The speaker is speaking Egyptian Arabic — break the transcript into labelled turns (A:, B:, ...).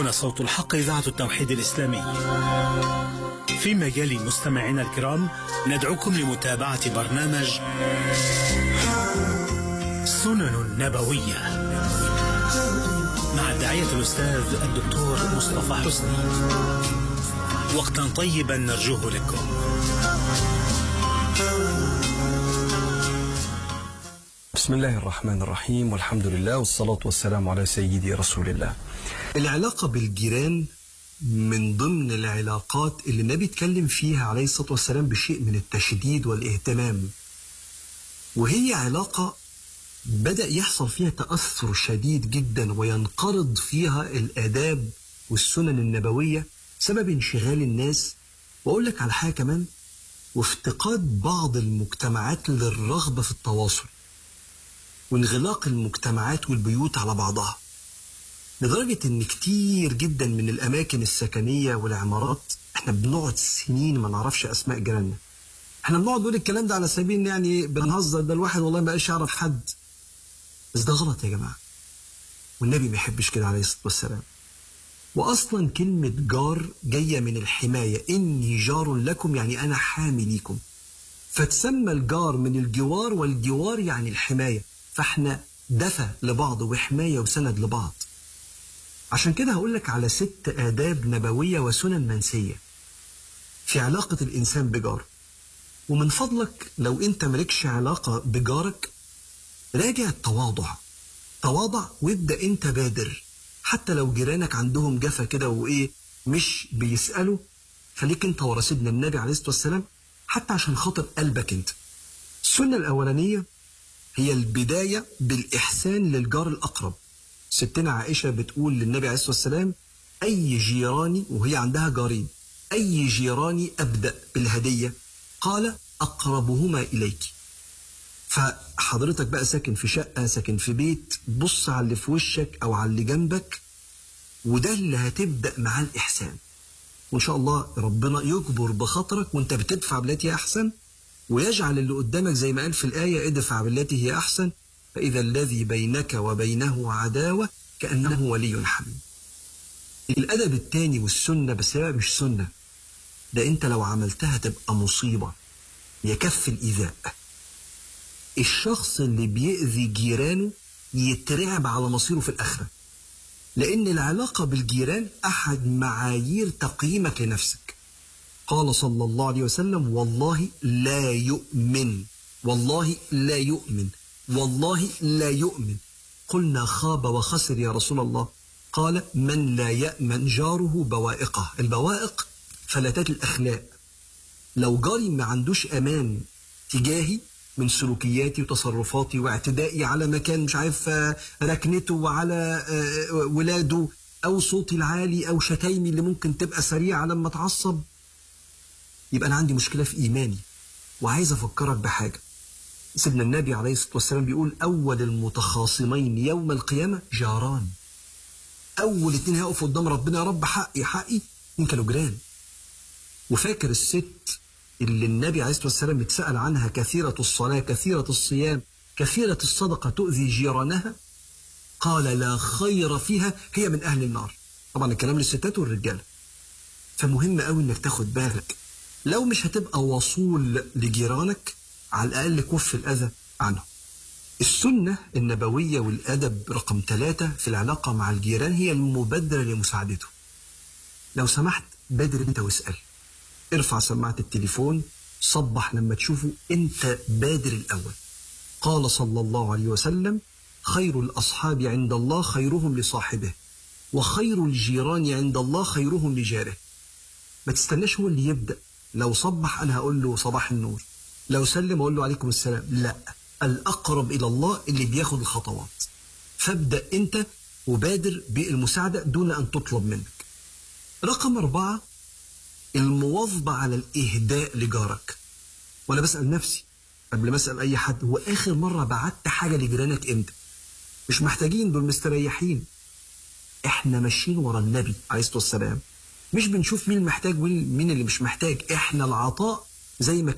A: هنا صوت الحق إذاعة التوحيد الإسلامي في مجال مستمعينا الكرام ندعوكم لمتابعة برنامج سنن نبوية مع الداعية الأستاذ الدكتور مصطفى حسني وقتا طيبا نرجوه لكم
B: بسم الله الرحمن الرحيم والحمد لله والصلاة والسلام على سيدي رسول الله العلاقة بالجيران من ضمن العلاقات اللي النبي اتكلم فيها عليه الصلاة والسلام بشيء من التشديد والاهتمام وهي علاقة بدأ يحصل فيها تأثر شديد جدا وينقرض فيها الآداب والسنن النبوية سبب انشغال الناس وأقول لك على حاجة كمان وافتقاد بعض المجتمعات للرغبة في التواصل وانغلاق المجتمعات والبيوت على بعضها لدرجة ان كتير جدا من الاماكن السكنية والعمارات احنا بنقعد سنين ما نعرفش اسماء جيراننا احنا بنقعد نقول الكلام ده على سبيل ان يعني بنهزر ده الواحد والله ما بقاش يعرف حد بس ده غلط يا جماعة والنبي ما يحبش كده عليه الصلاة والسلام واصلا كلمة جار جاية من الحماية اني جار لكم يعني انا حامي ليكم فتسمى الجار من الجوار والجوار يعني الحماية فاحنا دفى لبعض وحماية وسند لبعض عشان كده هقول لك على ست آداب نبوية وسنن منسية في علاقة الإنسان بجاره ومن فضلك لو أنت مالكش علاقة بجارك راجع التواضع تواضع وابدأ أنت بادر حتى لو جيرانك عندهم جفا كده وإيه مش بيسألوا خليك أنت ورا سيدنا النبي عليه الصلاة والسلام حتى عشان خاطر قلبك أنت السنة الأولانية هي البداية بالإحسان للجار الأقرب ستنا عائشة بتقول للنبي عليه الصلاة والسلام أي جيراني وهي عندها جارين أي جيراني أبدأ بالهدية قال أقربهما إليك فحضرتك بقى ساكن في شقة ساكن في بيت بص على اللي في وشك أو على اللي جنبك وده اللي هتبدأ معاه الإحسان وإن شاء الله ربنا يجبر بخاطرك وأنت بتدفع بالتي هي أحسن ويجعل اللي قدامك زي ما قال في الآية ادفع بالتي هي أحسن فإذا الذي بينك وبينه عداوة كأنه ولي حميم الأدب التاني والسنة بس هي مش سنة ده أنت لو عملتها تبقى مصيبة يكفي الإيذاء الشخص اللي بيأذي جيرانه يترعب على مصيره في الآخرة لأن العلاقة بالجيران أحد معايير تقييمك لنفسك قال صلى الله عليه وسلم والله لا يؤمن والله لا يؤمن والله لا يؤمن قلنا خاب وخسر يا رسول الله قال من لا يأمن جاره بوائقه البوائق فلتات الأخلاق لو جاري ما عندوش أمان تجاهي من سلوكياتي وتصرفاتي واعتدائي على مكان مش عارف ركنته وعلى ولاده أو صوتي العالي أو شتايمي اللي ممكن تبقى سريعة لما اتعصب يبقى أنا عندي مشكلة في إيماني وعايز أفكرك بحاجة سيدنا النبي عليه الصلاة والسلام بيقول أول المتخاصمين يوم القيامة جاران أول اتنين هيقفوا قدام ربنا يا رب حقي حقي اتنين كانوا جيران وفاكر الست اللي النبي عليه الصلاة والسلام اتسأل عنها كثيرة الصلاة كثيرة الصيام كثيرة الصدقة تؤذي جيرانها قال لا خير فيها هي من أهل النار طبعا الكلام للستات والرجالة فمهم قوي انك تاخد بالك لو مش هتبقى وصول لجيرانك على الأقل كف الأذى عنه السنة النبوية والأدب رقم ثلاثة في العلاقة مع الجيران هي المبادرة لمساعدته لو سمحت بادر انت واسأل ارفع سماعة التليفون صبح لما تشوفه انت بادر الأول قال صلى الله عليه وسلم خير الأصحاب عند الله خيرهم لصاحبه وخير الجيران عند الله خيرهم لجاره ما تستناش هو اللي يبدأ لو صبح أنا هقول له صباح النور لو سلم اقول له عليكم السلام لا الاقرب الى الله اللي بياخد الخطوات فابدا انت وبادر بالمساعده دون ان تطلب منك رقم أربعة المواظبة على الإهداء لجارك وأنا بسأل نفسي قبل ما أسأل أي حد هو آخر مرة بعت حاجة لجيرانك إمتى مش محتاجين دول مستريحين إحنا ماشيين ورا النبي عليه الصلاة والسلام مش بنشوف مين محتاج ومين اللي مش محتاج إحنا العطاء زي ما